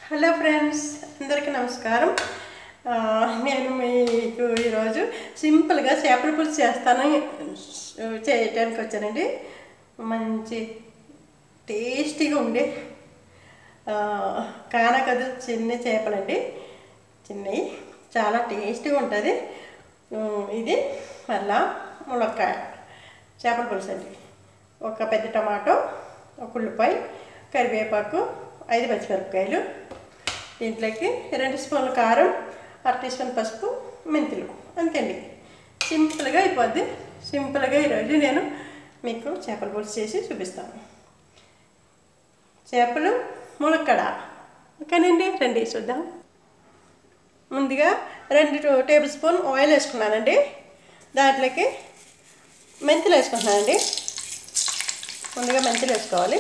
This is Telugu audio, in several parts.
హలో ఫ్రెండ్స్ అందరికీ నమస్కారం ఆ, నేను మీకు ఈరోజు సింపుల్గా చేపల పులుసు చేస్తాను చేయటానికి వచ్చానండి మంచి టేస్టీగా ఉండే ఆ, కానకదు చిన్న చేపలండి చిన్నవి చాలా టేస్టీగా ఉంటుంది ఉమ్, ఇది మళ్ళా ములక్కాయ చేపల పులుసు అండి ఒక పెద్ద టమాటో ఒక ఉల్లిపాయ కరివేపాకు ఐదు పచ్చిమిరపకాయలు దీంట్లోకి రెండు స్పూన్ల కారం అర టీ స్పూన్ పసుపు మెంతులు అంతేండి సింపుల్గా అయిపోద్ది సింపుల్గా ఈరోజు నేను మీకు చేపల పులుసు చేసి చూపిస్తాను చేపలు ములక్కడ ఓకేనండి రండి చూద్దాం ముందుగా రెండు టు- టేబుల్ స్పూన్ ఆయిల్ వేసుకున్నానండి దాంట్లోకి మెంతులు వేసుకుంటున్నానండి ముందుగా మెంతులు వేసుకోవాలి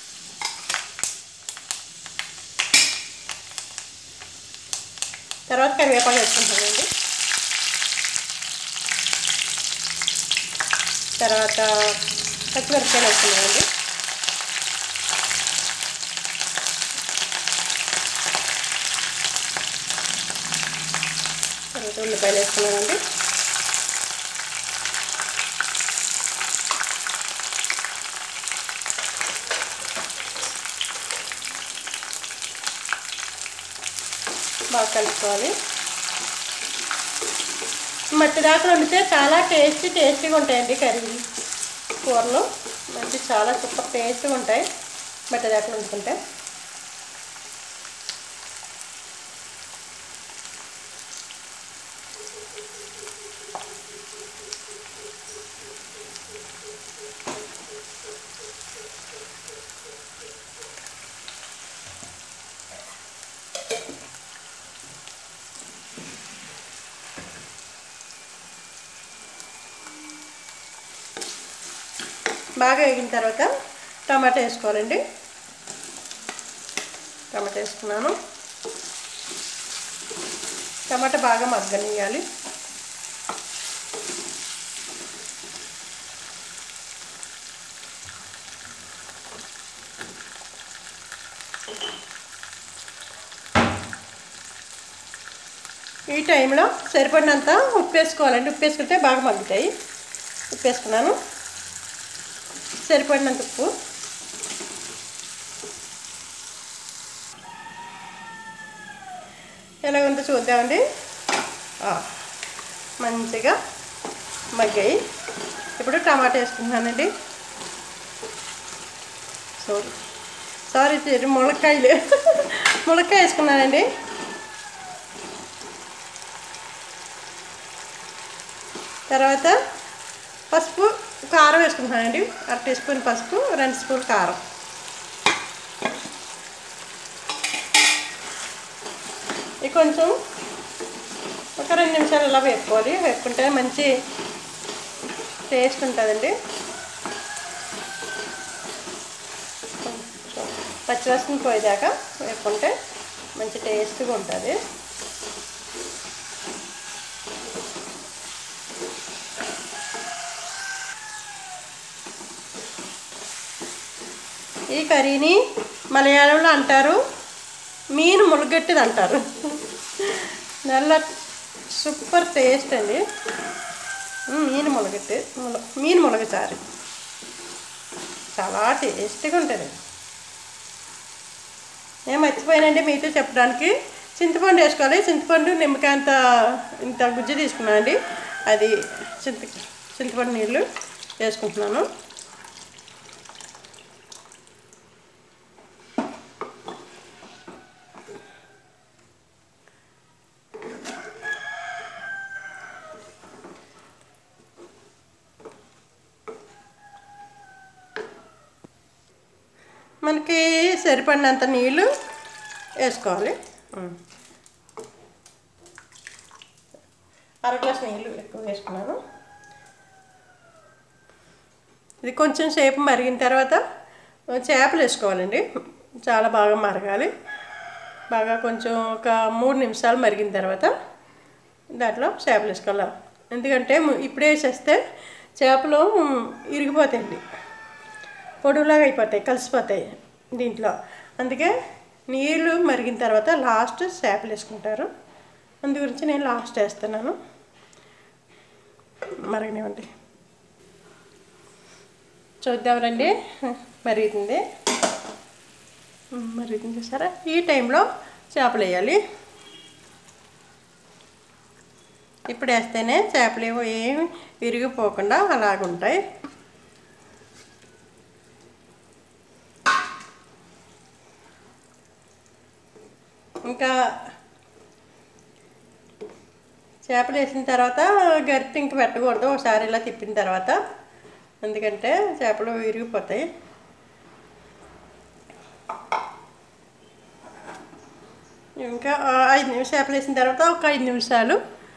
తర్వాత కరివేపాకు వేసుకుంటానండి తర్వాత పచ్చిమిరపకాయలు వేసుకున్నానండి తర్వాత ఉల్లిపాయలు వేసుకున్నానండి బాగా కలుపుకోవాలి మట్టి దాకా వండితే చాలా టేస్టీ టేస్టీగా ఉంటాయండి కర్రీ కూరలు మంచి చాలా సూపర్ టేస్ట్గా ఉంటాయి మట్టి దాకా వండుకుంటే బాగా వేగిన తర్వాత టమాటా వేసుకోవాలండి టమాటా వేసుకున్నాను టమాటా బాగా మగ్గనియాలి ఈ టైంలో సరిపడినంత ఉప్పు వేసుకోవాలండి ఉప్పు వేసుకుంటే బాగా మగ్గుతాయి ఉప్పు వేసుకున్నాను సరిపడినంత ఉప్పు ఎలా ఉందో చూద్దామండి ఆ, మంచిగా మగ్గాయి ఇప్పుడు టమాటా వేసుకుంటున్నానండి సారీ సారీ ఇది ములక్కాయలు ములక్కాయ వేసుకున్నానండి తర్వాత పసుపు కారం వేసుకుంటున్నానండి అర టీ స్పూన్ పసుపు రెండు స్పూన్ కారం ఇది కొంచెం ఒక రెండు నిమిషాలు ఇలా వేపుకోవాలి వేపుకుంటే మంచి టేస్ట్ ఉంటుందండి కొంచెం పచ్చివాసన పోయేదాకా వేపుకుంటే మంచి టేస్ట్గా ఉంటుంది ఈ కర్రీని మలయాళంలో అంటారు మీను ములగట్టిది అంటారు నల్ల సూపర్ టేస్ట్ అండి మ్, మీను ములగట్టి ముల మీను ములగచారు చాలా టేస్టీగా ఉంటుంది నేను మర్చిపోయానండి మీతో చెప్పడానికి చింతపండు వేసుకోవాలి చింతపండు నిమ్మకాయ అంత ఇంత గుజ్జు తీసుకున్నాను అండి అది చింత చింతపండు నీళ్ళు వేసుకుంటున్నాను మనకి సరిపడినంత నీళ్ళు వేసుకోవాలి ఉమ్. అర గ్లాస్ నీళ్ళు ఎక్కువ వేసుకున్నాను ఇది కొంచెం సేపు మరిగిన తర్వాత చేపలు వేసుకోవాలండి చాలా బాగా మరగాలి బాగా కొంచెం ఒక మూడు నిమిషాలు మరిగిన తర్వాత దాంట్లో చేపలు వేసుకోవాలి ఎందుకంటే ము- ఇప్పుడే వేసేస్తే చేపలు మ్, ఇరిగిపోతాయండి పొడుగులాగా అయిపోతాయి కలిసిపోతాయి దీంట్లో అందుకే నీళ్ళు మరిగిన తర్వాత లాస్ట్ చేపలు వేసుకుంటారు అందు గురించి నేను లాస్ట్ వేస్తున్నాను మరగనివ్వండి చూద్దాం రండి మరుగుతుంది మరుగుతుంది చూసారా ఈ టైంలో చేపలు వేయాలి ఇప్పుడు వేస్తేనే చేపలు ఏవో ఏమి విరిగిపోకుండా అలాగుంటాయి ఇంకా చేపలు వేసిన తర్వాత గరిటె ఇంక పెట్టకూడదు ఒకసారి ఇలా తిప్పిన తర్వాత ఎందుకంటే చేపలు విరిగిపోతాయి ఇంకా ఆ, ఐదు నిమిషాలు చేపలు వేసిన తర్వాత ఒక ఐదు నిమిషాలు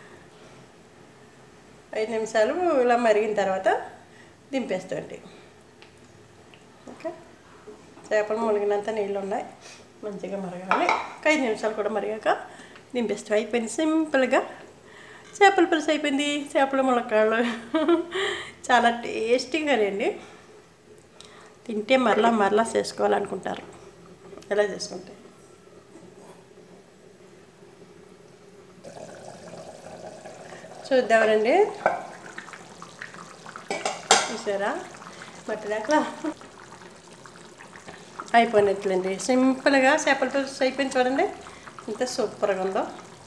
ఐదు నిమిషాలు ఇలా మరిగిన తర్వాత దింపేస్తాండి ఓకే చేపలు మునిగినంత నీళ్ళు ఉన్నాయి మంచిగా మరగాలి ఒక ఐదు నిమిషాలు కూడా మరిగాక దింపేస్తాం అయిపోయింది సింపుల్గా చేపల పులుసు అయిపోయింది చేపల ములక్కాళ్ళు చాలా టేస్టీగా అండి తింటే మరలా మరలా చేసుకోవాలనుకుంటారు ఎలా చేసుకుంటే చూద్దామనండి చూసారా మట్టి దాకా అయిపోయినట్లండి సింపుల్గా చేపల పులుసు అయిపోయింది చూడండి ఎంత సూపర్గా ఉందో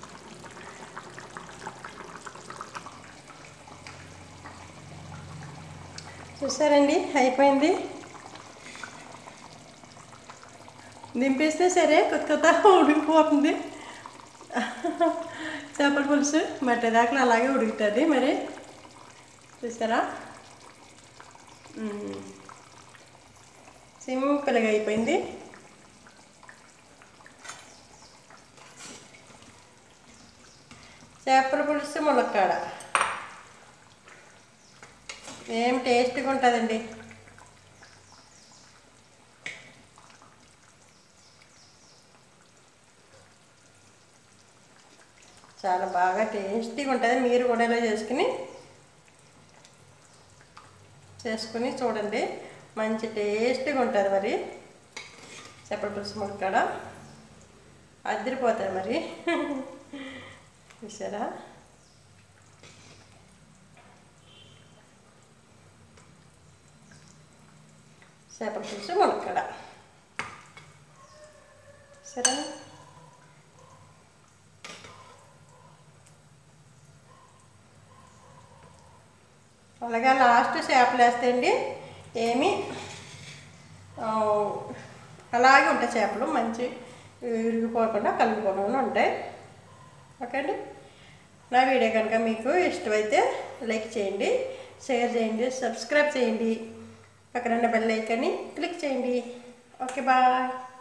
చూసారండి అయిపోయింది దింపేస్తే సరే కొత్త కొత్త ఉడికిపోతుంది చేపల పులుసు మట్టి దాకా అలాగే ఉడుకుతుంది మరి చూసారా మ్మ్. సింపుల్గా అయిపోయింది చేపల పులుసు ములక్కాడ ఏం టేస్ట్గా ఉంటుందండి చాలా బాగా టేస్టీగా ఉంటుంది మీరు కూడా ఇలా చేసుకుని చేసుకుని చూడండి మంచి టేస్టీగా ఉంటుంది మరి చేపల పులుసు ముక్కడ అదిరిపోతుంది మరి చూసారా చేపల పులుసు ములక్కడ సరే అలాగా లాస్ట్ చేపలు వేస్తే అండి ఏమి ఆ, అలాగే ఉంటాయి చేపలు మంచి విరిగిపోకుండా కలిగిపోకుండా ఉంటాయి ఓకే అండి నా వీడియో కనుక మీకు ఇష్టమైతే లైక్ చేయండి షేర్ చేయండి సబ్స్క్రైబ్ చేయండి పక్కన బెల్ ఐకాన్ని క్లిక్ చేయండి ఓకే బాయ్